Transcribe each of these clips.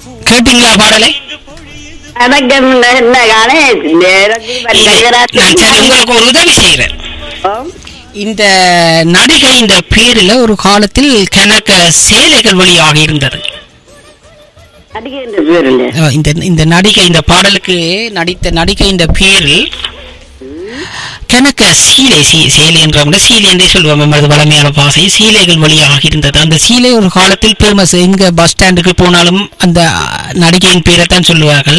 கேட்டீங்களா பாடலை வணக்கம் என்ன காணே நேரத்தில் நான் சரி உங்களுக்கு ஒரு உதவி செய்கிறேன் இந்த நடிகை இந்த பேரில் ஒரு காலத்தில் கணக்க சேலைகள் வழியாக இருந்தது நடிகை என்ற பேர் இல்ல அஹ் இந்த இந்த நடிகை இந்த பாடலுக்கு நடித்த நடிகை இந்த பேரில் கணக்க சீலை சீ சேலை என்ற கூட சீலை என்றே சொல்லுவோம் நமது வளமையான பாசை சீலைகள் வழியாக இருந்தது அந்த சீலை ஒரு காலத்தில் ஃபேமஸ் எங்க பஸ் ஸ்டாண்டுக்கு போனாலும் அந்த நடிகையின் பேரை தான் சொல்லுவார்கள்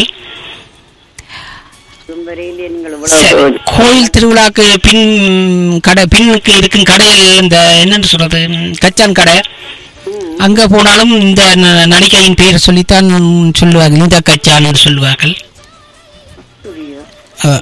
சும்பரையிலே நீங்கள் சரி, இவ்வளவு கோயில் திருவிழாக்கு பின் கடை பின்னுக்கு இருக்கும் கடையில் இந்த என்னன்னு சொல்றது ம், கச்சான் கடை அங்க போனாலும் இந்த ந- நடிகையின் பேர் சொல்லித்தான் சொல்லுவார்கள் இந்த கச்சான் என்று சொல்லுவார்கள் அஹ்,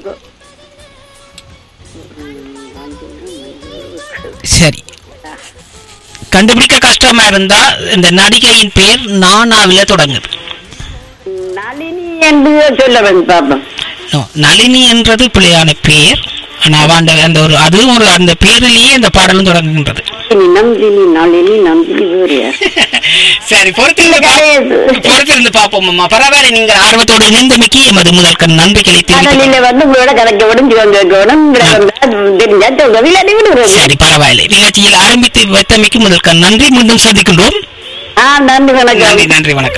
சரி கண்டுபிடிக்க கஷ்டமா இருந்தா இந்த நடிகையின் பேர் நானாவில தொடங்குது நளினி என்று சொல்ல வந்து பாப்போம் No, நளினி என்றது பிள்ளையான பேர் ஆனா அவ அந்த அந்த ஒரு அதுவும் ஒரு அந்த பேரிலேயே அந்த பாடலும் தொடங்குகின்றது நந்தினி நந்தினி நளினி நந்தினி வேறு யார்? சரி பொறுத்திருந்து கிடையாது. பொறுத்திருந்து பார்ப்போம் அம்மா பரவாயில்லை நீங்கள் ஆர்வத்தோடு இணைந்தமைக்கு எமது முதற்க நன்றிகளை தெரிவித்துக் கடலில வந்து உங்களோட கணக்க விடுஞ்சு வந்து வைக்கணும் உங்களை வந்தா தெரிஞ்சா சொல்ல விளையாடி விடுறது சரி பரவாயில்லை நிகழ்ச்சியில் ஆரம்பித்து வைத்தமைக்கு முதற்க நன்றி மீண்டும் சந்திக்கின்றோம் ஆ நன்றி வணக்கம் நன்றி நன்றி வணக்கம்